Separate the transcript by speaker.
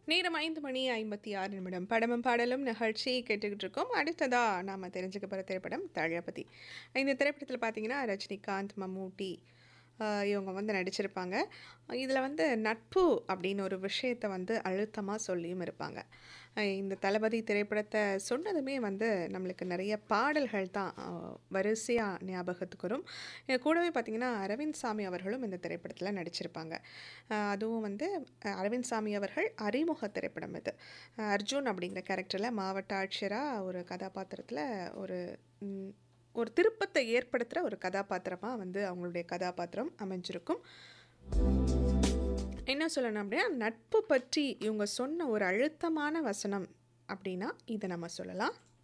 Speaker 1: நேரம் ஐந்து மணி ஐம்பத்தி ஆறு நிமிடம் படமும் பாடலும் நிகழ்ச்சி கேட்டுக்கிட்டு இருக்கோம் அடுத்ததாக நாம் தெரிஞ்சுக்க போகிற திரைப்படம் தளபதி இந்த திரைப்படத்தில் பார்த்தீங்கன்னா ரஜினிகாந்த் மம்மூட்டி ஆஹ் இவங்க வந்து நடிச்சிருப்பாங்க இதில் வந்து நட்பு அப்படின்னு ஒரு விஷயத்தை வந்து அழுத்தமாக சொல்லியும் இருப்பாங்க ஆஹ் இந்த தளபதி திரைப்படத்தை சொன்னதுமே வந்து நம்மளுக்கு நிறைய பாடல்கள் தான் வரிசையாக ஞாபகத்துக்கு வரும் இது கூடவே பார்த்திங்கன்னா அரவிந்த் சாமி அவர்களும் இந்த திரைப்படத்தில் நடிச்சிருப்பாங்க ஆஹ் அதுவும் வந்து அஹ் அரவிந்த் சாமி அவர்கள் அறிமுக திரைப்படம் இது அஹ் அர்ஜுன் அப்படிங்கிற கேரக்டரில் மாவட்ட ஆட்சியராக ஒரு கதாபாத்திரத்தில் ஒரு ம், ஒரு திருப்பத்தை ஏற்படுத்துகிற ஒரு கதாபாத்திரமாக வந்து அவங்களுடைய கதாபாத்திரம் அமைஞ்சிருக்கும் என்ன சொல்லணும் அப்படின்னா நட்பு பற்றி இவங்க சொன்ன ஒரு அழுத்தமான வசனம் அப்படின்னா இதை நம்ம சொல்லலாம்